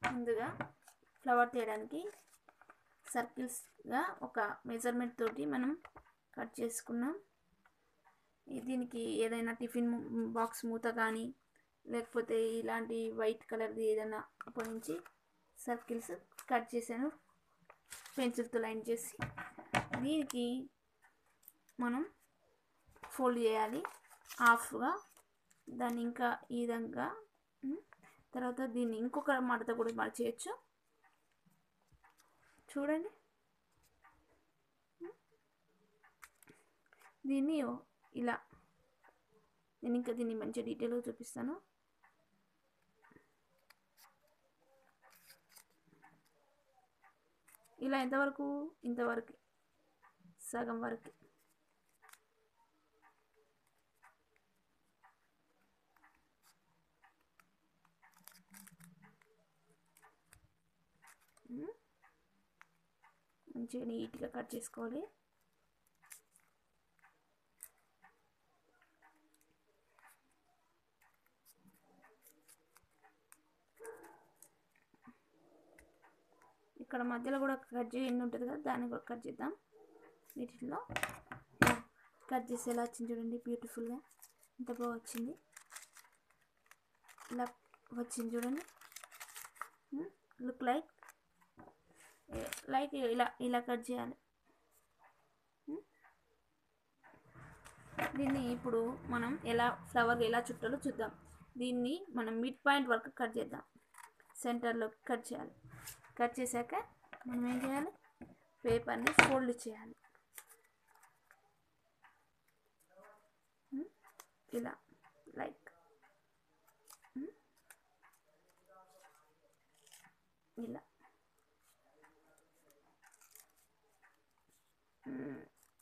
ముందుగా ఫ్లవర్ తీయడానికి సర్కిల్స్గా ఒక మెజర్మెంట్ తోటి మనం కట్ చేసుకున్నాం ఈ- దీనికి ఏదైనా టిఫిన్ బాక్స్ మూత కానీ లేకపోతే ఇలాంటి వైట్ కలర్ది ఏదైనా ఉపయోగించి సర్కిల్స్ కట్ చేశాను పెన్సిల్తో లైన్ చేసి దీనికి మనం ఫోల్డ్ చేయాలి హాఫ్గా దాన్ని ఇంకా ఈ విధంగా ఉమ్, తర్వాత దీన్ని ఇంకొక మడత కూడా మడచేయచ్చు చూడండి ఉమ్. దీన్ని ఇలా నేను ఇంకా దీన్ని మంచి డీటెయిల్గా చూపిస్తాను ఇలా ఎంతవరకు ఇంతవరకు సగం వరకు ఉమ్. మంచిగా నీట్గా కట్ చేసుకోవాలి ఇక్కడ మధ్యలో కూడా కట్ చేయండి ఉంటుంది కదా దాన్ని కూడా కట్ చేద్దాం వీటిలో కట్ చేసి ఎలా వచ్చింది చూడండి బ్యూటిఫుల్గా ఎంత బాగా వచ్చింది ఇలా వచ్చింది చూడండి లుక్ లైక్ లైక్ ఇలా ఇలా కట్ చేయాలి ఉమ్. దీన్ని ఇప్పుడు మనం ఎలా ఫ్లవర్ ఎలా చుట్టాలో చూద్దాం దీన్ని మనం మిడ్ పాయింట్ వరకు కట్ చేద్దాం సెంటర్లో కట్ చేయాలి కట్ చేశాక మనం ఏం చేయాలి పేపర్ని ఫోల్డ్ చేయాలి ఉమ్. ఇలా లైక్ ఉమ్. ఇలా ఉమ్.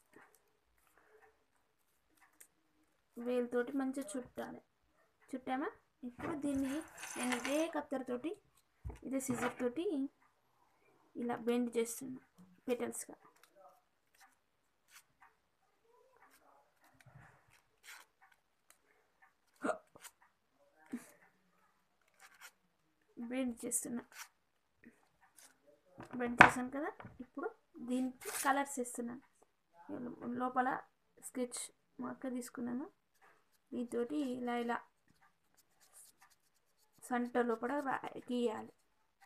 వేలుతోటి మంచిగా చుట్టాలి చుట్టామా ఇప్పుడు దీన్ని నేను ఇదే కత్తెరతోటి ఇదే సిజర్ తోటి ఇలా బెండ్ చేస్తున్నా పెటల్స్గా బెండ్ చేస్తున్నా బెండ్ చేశాను కదా ఇప్పుడు దీనికి కలర్స్ ఇస్తున్నాను లోపల స్కెచ్ మార్క తీసుకున్నాను దీంతో ఇలా ఇలా సంట లోపల రా- గీయాలి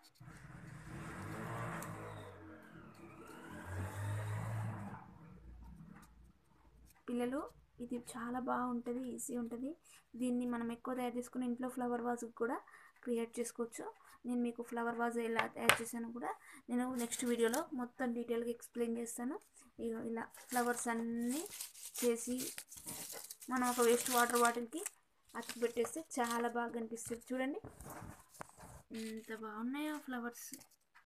పిల్లలు ఇది చాలా బాగుంటుంది ఈజీ ఉంటుంది దీన్ని మనం ఎక్కువ తయారు చేసుకుని ఇంట్లో ఫ్లవర్ వాజ్ కూడా క్రియేట్ చేసుకోవచ్చు నేను మీకు ఫ్లవర్ వాజ్ ఎలా తయారు చేశాను కూడా నేను నెక్స్ట్ వీడియోలో మొత్తం డీటెయిల్గా ఎక్స్ప్లెయిన్ చేస్తాను ఇగో ఇలా ఫ్లవర్స్ అన్నీ చేసి మనం ఒక వేస్ట్ వాటర్ బాటిల్కి అతికి పెట్టేస్తే చాలా బాగా కనిపిస్తుంది చూడండి ఎంత బాగున్నాయో ఫ్లవర్స్